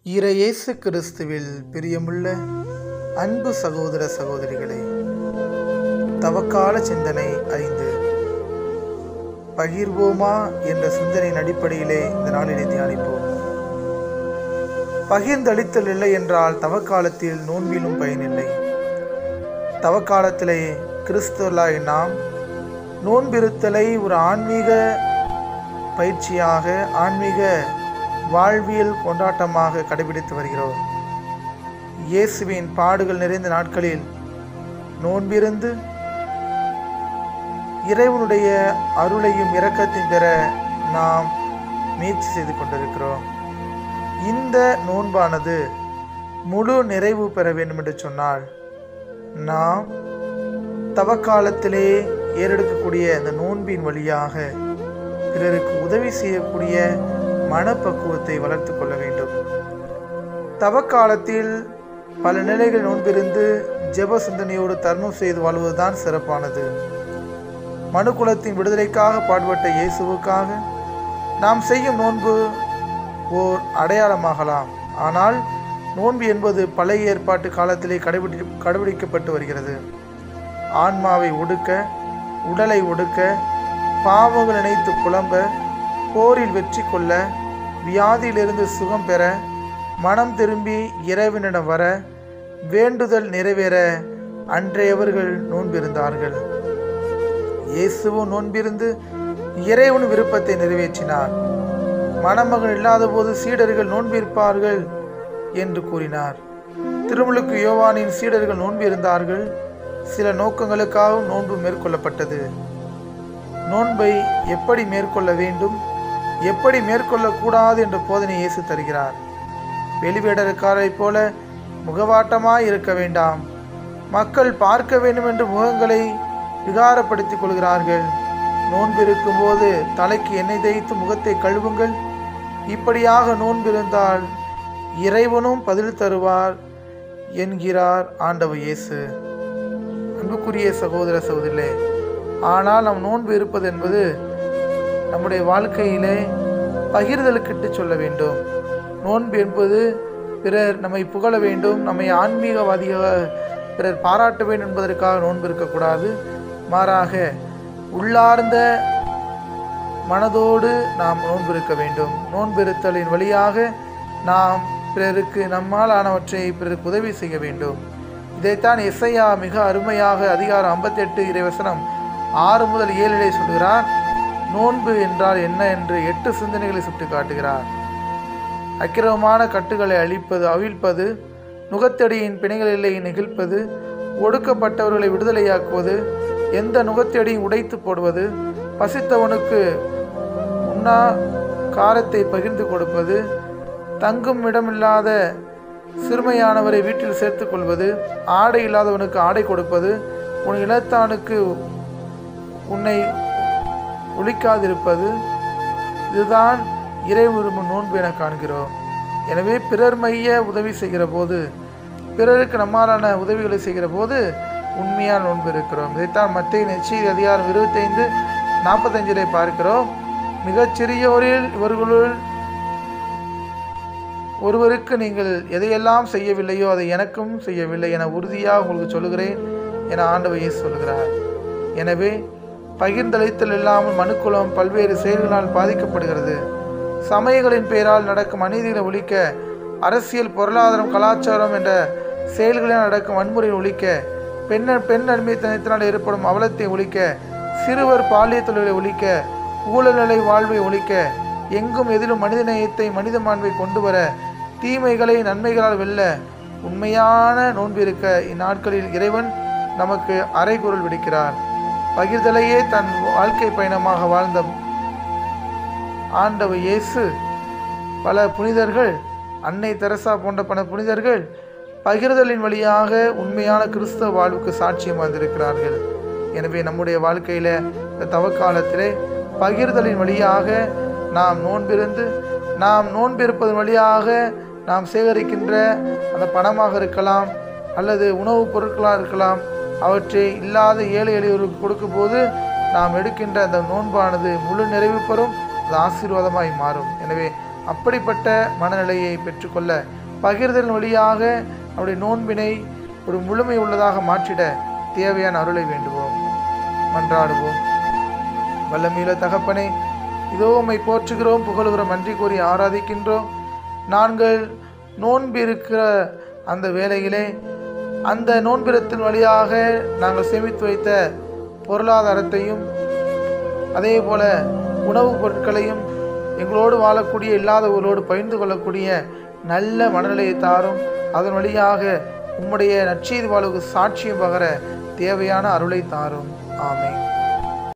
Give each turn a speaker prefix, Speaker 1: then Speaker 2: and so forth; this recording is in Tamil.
Speaker 1: இறையேசு கிறிஸ்துவில் பிரியமுள்ள அன்பு சகோதர சகோதரிகளே தவக்கால சிந்தனை ஐந்து பகிர்வோமா என்ற சிந்தனையின் அடிப்படையிலே இந்த நாளிலே தியானிப்போம் பகிர்ந்தளித்தல் இல்லை என்றால் தவக்காலத்தில் நோன்பிலும் பயனில்லை தவக்காலத்திலே கிறிஸ்துவலாய் நாம் நோன்பிருத்தலை ஒரு ஆன்மீக பயிற்சியாக ஆன்மீக வாழ்வியல் கொண்டாட்டமாக கடைபிடித்து வருகிறோம் இயேசுவின் பாடுகள் நிறைந்த நாட்களில் நோன்பிருந்து இறைவனுடைய அருளையும் இரக்கத்தையும் பெற நாம் முயற்சி செய்து கொண்டிருக்கிறோம் இந்த நோன்பானது முழு நிறைவு பெற வேண்டும் என்று சொன்னால் நாம் தவக்காலத்திலே ஏறெடுக்கக்கூடிய அந்த நோன்பின் வழியாக பிறருக்கு உதவி செய்யக்கூடிய மனப்பக்குவத்தை வளர்த்து கொள்ள வேண்டும் தவக்காலத்தில் பல நிலைகள் நோன்பிருந்து ஜெப சிந்தனையோடு தர்மம் செய்து வாழ்வதுதான் சிறப்பானது மனுக்குலத்தின் விடுதலைக்காக பாடுபட்ட இயேசுவுக்காக நாம் செய்யும் நோன்பு ஓர் அடையாளமாகலாம் ஆனால் நோன்பு என்பது பழைய ஏற்பாட்டு காலத்திலே கடைபிடி கடைபிடிக்கப்பட்டு வருகிறது ஆன்மாவை ஒடுக்க உடலை ஒடுக்க பாவங்கள் நினைத்து புலம்ப போரில் வெற்றி கொள்ள வியாதியிலிருந்து சுகம் பெற மனம் திரும்பி இறைவனிடம் வர வேண்டுதல் நிறைவேற அன்றையவர்கள் நோன்பிருந்தார்கள் இயேசுவும் நோன்பிருந்து இறைவன் விருப்பத்தை நிறைவேற்றினார் மணமகன் இல்லாதபோது சீடர்கள் நோன்பிருப்பார்கள் என்று கூறினார் திருமுழுக்கு யோவானின் சீடர்கள் நோன்பிருந்தார்கள் சில நோக்கங்களுக்காகவும் நோன்பு மேற்கொள்ளப்பட்டது நோன்பை எப்படி மேற்கொள்ள வேண்டும் எப்படி மேற்கொள்ளக்கூடாது என்ற போதனை இயேசு தருகிறார் வெளிவேடருக்காரைப் போல முகவாட்டமாய் இருக்க வேண்டாம் மக்கள் பார்க்க வேண்டும் என்று முகங்களை விகாரப்படுத்திக் கொள்கிறார்கள் நோன்பிருக்கும் போது தலைக்கு எண்ணெய் தேய்த்து முகத்தை கழுவுங்கள் இப்படியாக நோன்பிருந்தால் இறைவனும் பதில் தருவார் என்கிறார் ஆண்டவர் இயேசு அன்புக்குரிய சகோதர சகோதரிகளே ஆனால் நம் நோன்பு இருப்பது என்பது நம்முடைய வாழ்க்கையிலே பகிர்தலுக்கிட்டு சொல்ல வேண்டும் நோன்பு என்பது பிறர் நம்மை புகழ வேண்டும் நம்மை ஆன்மீகவாதியாக பிறர் பாராட்ட வேண்டும் என்பதற்காக நோன்பு இருக்கக்கூடாது மாறாக உள்ளார்ந்த மனதோடு நாம் நோன்பு இருக்க வேண்டும் நோன்பு இருத்தலின் வழியாக நாம் பிறருக்கு நம்மால் ஆனவற்றை பிறருக்கு உதவி செய்ய வேண்டும் இதைத்தான் எஸ்ஐயா மிக அருமையாக அதிகாரம் ஐம்பத்தெட்டு இறைவசனம் ஆறு முதல் ஏழிலே சொல்கிறார் நோன்பு என்றால் என்ன என்று எட்டு சிந்தனைகளை சுட்டி காட்டுகிறார் அக்கிரமமான கட்டுகளை அழிப்பது அவிழ்ப்பது நுகத்தடியின் பிணைகளிலே நெகிழ்ப்பது ஒடுக்கப்பட்டவர்களை விடுதலையாக்குவது எந்த நுகத்தடியும் உடைத்து போடுவது பசித்தவனுக்கு உண்ணா காரத்தை பகிர்ந்து கொடுப்பது தங்கும் இடமில்லாத சிறுமையானவரை வீட்டில் சேர்த்து கொள்வது ஆடை இல்லாதவனுக்கு ஆடை கொடுப்பது உன் இனத்தானுக்கு உன்னை ஒழிக்காதிருப்பது இதுதான் இறை விரும்பும் நோன்பு என காண்கிறோம் எனவே பிறர் மைய உதவி செய்கிற போது பிறருக்கு நம்மாலான உதவிகளை செய்கிற போது உண்மையான நோன்பு இருக்கிறோம் இதைத்தான் மத்திய நெச்செய்தி அதிகாரம் இருபத்தைந்து நாற்பத்தஞ்சிலே பார்க்கிறோம் மிகச்சிறியோரில் இவர்களுள் ஒருவருக்கு நீங்கள் எதையெல்லாம் செய்யவில்லையோ அதை எனக்கும் செய்யவில்லை என உறுதியாக உங்களுக்கு சொல்லுகிறேன் என ஆண்டவர் இயேசு சொல்கிறார் எனவே பகிர்ந்தளித்தல் இல்லாமல் மனுக்குலம் பல்வேறு செயல்களால் பாதிக்கப்படுகிறது சமயங்களின் பெயரால் நடக்கும் அநீதிகளை ஒழிக்க அரசியல் பொருளாதாரம் கலாச்சாரம் என்ற செயல்களில் நடக்கும் வன்முறையை ஒழிக்க பெண் பெண் அடிமைத்தனத்தினால் ஏற்படும் அவலத்தை ஒழிக்க சிறுவர் பாலிய தொழிலை ஒழிக்க ஊழல்நிலை வாழ்வை ஒழிக்க எங்கும் எதிலும் மனிதநேயத்தை மனித மாண்பை கொண்டு வர தீமைகளை நன்மைகளால் வெல்ல உண்மையான நோன்பிருக்க இந்நாட்களில் இறைவன் நமக்கு அரைகுரல் விடுக்கிறார் பகிர்தலையே தன் வாழ்க்கை பயணமாக வாழ்ந்த ஆண்டவர் இயேசு பல புனிதர்கள் அன்னை தெரசா போன்ற பல புனிதர்கள் பகிர்தலின் வழியாக உண்மையான கிறிஸ்தவ வாழ்வுக்கு சாட்சியம் வந்திருக்கிறார்கள் எனவே நம்முடைய வாழ்க்கையில் இந்த தவக்காலத்திலே பகிர்தலின் வழியாக நாம் நோன்பிருந்து நாம் நோன்பிருப்பதன் வழியாக நாம் சேகரிக்கின்ற அந்த பணமாக இருக்கலாம் அல்லது உணவுப் பொருட்களாக இருக்கலாம் அவற்றை இல்லாத ஏழை எளியவர்களுக்கு கொடுக்கும்போது நாம் எடுக்கின்ற அந்த நோன்பானது முழு நிறைவு பெறும் அது ஆசீர்வாதமாய் மாறும் எனவே அப்படிப்பட்ட மனநிலையை பெற்றுக்கொள்ள பகிர்தல் வழியாக அவருடைய நோன்பினை ஒரு முழுமை உள்ளதாக மாற்றிட தேவையான அருளை வேண்டுவோம் மன்றாடுவோம் வல்லமீல தகப்பனே இதோ உம்மை போற்றுகிறோம் புகழுகிறோம் நன்றி கூறி ஆராதிக்கின்றோம் நாங்கள் நோன்பு இருக்கிற அந்த வேளையிலே அந்த நோன்பிரத்தின் வழியாக நாங்கள் சேமித்து வைத்த பொருளாதாரத்தையும் அதே போல உணவுப் பொருட்களையும் எங்களோடு வாழக்கூடிய இல்லாதவர்களோடு பகிர்ந்து கொள்ளக்கூடிய நல்ல மனநிலையை தாரும் அதன் வழியாக உம்முடைய நற்செய்தி வாழ்வுக்கு சாட்சியம் பகர தேவையான அருளை தாரும் ஆமென்